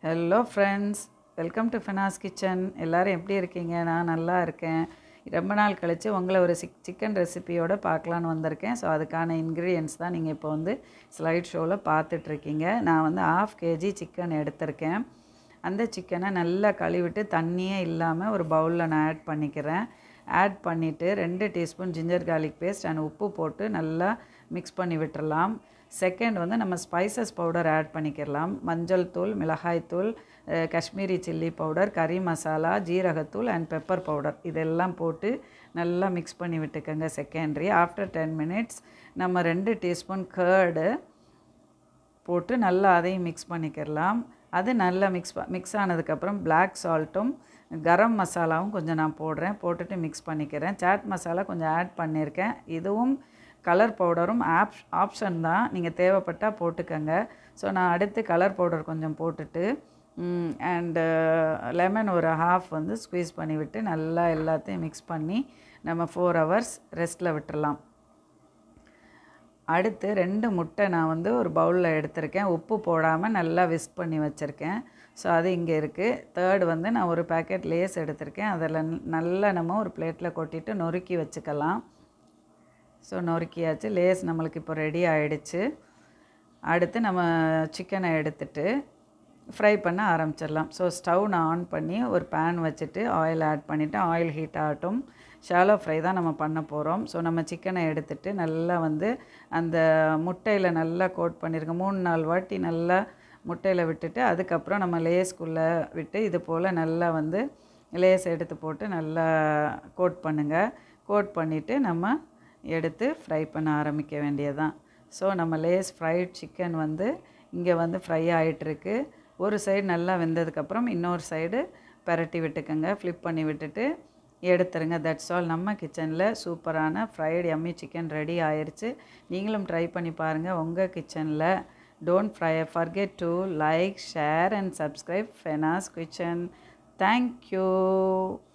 hello friends welcome to Finas kitchen எல்லோரும் எப்படி இருக்கீங்க நான் நல்லா இருக்கேன் ரொம்ப நாள் கழித்து உங்களை ஒரு சிக் சிக்கன் ரெசிபியோட பார்க்கலான்னு வந்திருக்கேன் ஸோ அதுக்கான இன்க்ரீடியன்ஸ் தான் நீங்கள் இப்போ வந்து ஸ்லைட் ஷோவில் பார்த்துட்ருக்கீங்க நான் வந்து ஆஃப் கேஜி சிக்கன் எடுத்திருக்கேன் அந்த சிக்கனை நல்லா கழுவிட்டு தண்ணியே இல்லாமல் ஒரு பவுலில் நான் ஆட் பண்ணிக்கிறேன் ஆட் பண்ணிவிட்டு ரெண்டு teaspoon ginger garlic paste and உப்பு போட்டு நல்லா மிக்ஸ் பண்ணி விட்டுறலாம் செகண்ட் வந்து நம்ம ஸ்பைசஸ் பவுடர் ஆட் பண்ணிக்கிறலாம் மஞ்சள் தூள் மிளகாய் தூள் அஹ், காஷ்மீரி சில்லி பவுடர் கறி மசாலா ஜீரகத்தூள் அண்ட் பெப்பர் பவுடர் இதெல்லாம் போட்டு நல்லா மிக்ஸ் பண்ணி விட்டுக்கோங்க செகண்டரி ஆஃப்டர் டென் மினிட்ஸ் நம்ம ரெண்டு டீஸ்பூன் கேர்டு போட்டு நல்லா அதையும் மிக்ஸ் பண்ணிக்கிறலாம் அது நல்லா மிக்ஸ் மிக்ஸ் ஆனதுக்கப்புறம் பிளாக் சால்ட்டும் கரம் மசாலாவும் கொஞ்சம் நான் போடுறேன் போட்டுட்டு மிக்ஸ் பண்ணிக்கிறேன் சாட் மசாலா கொஞ்சம் ஆட் பண்ணியிருக்கேன் இதுவும் கலர் பவுடரும் ஆப் ஆப்ஷன் தான் நீங்கள் தேவைப்பட்டால் போட்டுக்கோங்க ஸோ நான் அடுத்து கலர் பவுடர் கொஞ்சம் போட்டுட்டு அண்டு லெமன் ஒரு ஹாஃப் வந்து ஸ்குவீஸ் பண்ணி விட்டு நல்லா எல்லாத்தையும் மிக்ஸ் பண்ணி நம்ம ஃபோர் ஹவர்ஸ் ரெஸ்ட்டில் விட்டுறலாம் அடுத்து ரெண்டு முட்டை நான் வந்து ஒரு பவுலில் எடுத்திருக்கேன் உப்பு போடாமல் நல்லா விஸ்க் பண்ணி வச்சுருக்கேன் ஸோ அது இங்கே இருக்குது தேர்ட் வந்து நான் ஒரு பேக்கெட் லேஸ் எடுத்திருக்கேன் அதில் நல்லா நம்ம ஒரு பிளேட்டில் கொட்டிட்டு நொறுக்கி வச்சுக்கலாம் ஸோ நொறுக்கியாச்சு லேஸ் நம்மளுக்கு இப்போ ரெடி ஆயிடுச்சு அடுத்து நம்ம சிக்கனை எடுத்துட்டு ஃப்ரை பண்ண ஆரம்பிச்சிடலாம் ஸோ ஸ்டவ் நான் ஆன் பண்ணி ஒரு பேன் வச்சுட்டு ஆயில் ஆட் பண்ணிவிட்டு ஆயில் ஹீட் ஆகட்டும் ஷாலோ ஃப்ரை தான் நம்ம பண்ண போகிறோம் ஸோ நம்ம சிக்கனை எடுத்துட்டு நல்லா வந்து அந்த முட்டையில் நல்லா கோட் பண்ணியிருக்கோம் மூணு நாலு வாட்டி நல்லா முட்டையில் விட்டுட்டு அதுக்கப்புறம் நம்ம லேஸ்க்குள்ளே விட்டு இது போல் நல்லா வந்து லேஸ் எடுத்து போட்டு நல்லா கோட் பண்ணுங்கள் கோட் பண்ணிவிட்டு நம்ம எடுத்து ஃப்ரை பண்ண ஆரம்பிக்க வேண்டியதுதான் ஸோ நம்ம லேஸ் ஃப்ரைட் சிக்கன் வந்து இங்கே வந்து ஃப்ரை ஆகிட்டுருக்கு ஒரு சைடு நல்லா வெந்ததுக்கப்புறம் இன்னொரு சைடு பரட்டி விட்டுக்கோங்க ஃப்ளிப் பண்ணி விட்டுட்டு எடுத்துருங்க தட்ஸ் ஆல் நம்ம கிச்சனில் சூப்பரான ஃப்ரைடு எம்மி சிக்கன் ரெடி ஆயிருச்சு நீங்களும் ட்ரை பண்ணி பாருங்கள் உங்கள் கிச்சனில் don't fry forget to like share and subscribe Fenas kitchen thank you